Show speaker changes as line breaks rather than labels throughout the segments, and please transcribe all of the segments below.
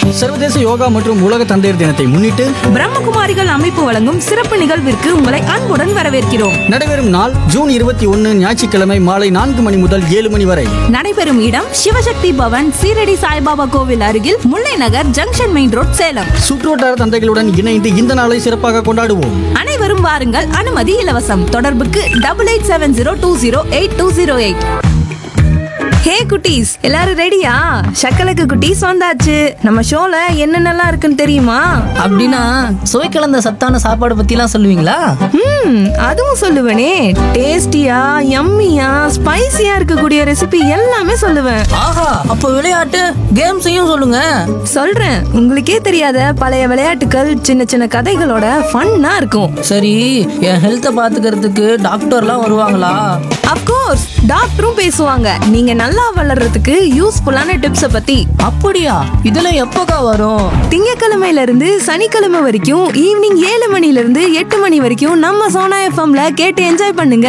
சர்வதேச யோகா மற்றும் உலக தந்தையர் தினத்தை முன்னிட்டு
பிரம்மகுமாரிகள் அமைப்பு வழங்கும் சிறப்பு நிகழ்விற்கு உங்களை அன்புடன் வரவேற்கிறோம்
நடைபெறும் நாள் ஜூன் இருபத்தி ஒன்று ஞாயிற்றுக்கிழமை மாலை நான்கு மணி முதல் ஏழு மணி வரை
நடைபெறும் இடம் சிவசக்தி பவன் சீரடி சாய்பாபா கோவில் அருகில் Mullai Nagar junction main road Salem
சுற்றுவட்டார தந்தைகளுடன் இணைந்து இந்த நாளை சிறப்பாக கொண்டாடுவோம்
அனைவரும் வாருங்கள் அனுமதி இலவசம் தொடர்புக்கு double eight seven zero two zero eight two zero eight hey குட்டீஸ் எல்லாரும் ரெடியா சக்கலக்கு குட்டீஸ் வந்தாச்சு நம்ம ஷோல என்னென்னலாம் இருக்குன்னு தெரியுமா
அப்படின்னா சுவை கலந்த சத்தான சாப்பாடு பத்திலாம் சொல்லுவீங்களா
ம் அதுவும் சொல்லுவேனே டேஸ்டியா யம்மியா ஸ்பைசியா இருக்கக்கூடிய ரெசிபி எல்லாமே சொல்லுவேன்
ஆஹா அப்ப விளையாட்டு கேம்ஸையும் சொல்லுங்க
சொல்றேன் உங்களுக்கே தெரியாத பழைய விளையாட்டுகள் சின்ன சின்ன கதைகளோட ஃபன்னா இருக்கும்
சரி என் ஹெல்த்தை பாத்துக்கிறதுக்கு டாக்டர்லாம் வருவாங்களா
அப்கோர்ஸ் டாக்டரும் பேசுவாங்க நீங்க நல்லா வளர்றதுக்கு யூஸ்ஃபுல்லான டிப்ஸை பத்தி
அப்படியா இதெல்லாம் எப்போக்கா வரும்
திங்கக்கிழமையில இருந்து சனிக்கிழமை வரைக்கும் ஈவினிங் ஏழு மணில இருந்து எட்டு மணி வரைக்கும் நம்ம சோனா எஃப்எம்ல கேட்டு என்ஜாய் பண்ணுங்க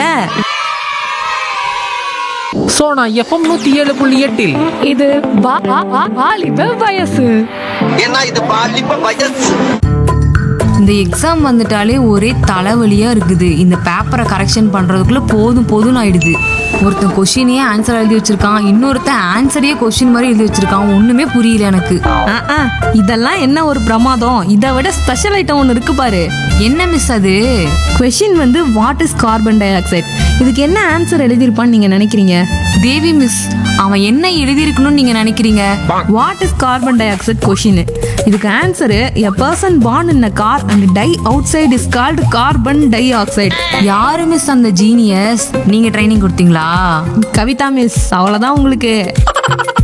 சோனா எஃப்எம் நூத்தி ஏழு புள்ளி எட்டில்
இது வா- வா- வா- வாலிப வயசு
ஏன்னா இது பாலிப்ப வயசு
இந்த எக்ஸாம் வந்துட்டாலே ஒரே தலைவலியா இருக்குது இந்த பேப்பரை கரெக்ஷன் பண்றதுக்குள்ள போதும் போதும்னு ஆயிடுது ஒருத்தன் கொஷினையே ஆன்சர் எழுதி வச்சிருக்கான் இன்னொருத்தன் ஆன்சரையே கொஷின் மாதிரி எழுதி வச்சிருக்கான் ஒண்ணுமே புரியல எனக்கு
ஆ, ஆ, இதெல்லாம் என்ன ஒரு பிரமாதம் இதை விட ஸ்பெஷல் ஐட்டம் ஒன்று இருக்கு பாரு
என்ன மிஸ் அது
கொஷின் வந்து what is carbon dioxide இதுக்கு என்ன ஆன்சர் எழுதியிருப்பான்னு நீங்க நினைக்கிறீங்க
தேவி மிஸ் அவன் என்ன எழுதியிருக்கணும்னு நீங்க நினைக்கிறீங்க
what is carbon dioxide question இதுக்கு answer a person born in a car and die outside is called carbon dioxide
யாரு மிஸ் அந்த ஜீனியஸ் நீங்க ட்ரைனிங் கொடுத்தீங்களா
கவிதா மிஸ் அவ்வளோதான் உங்களுக்கு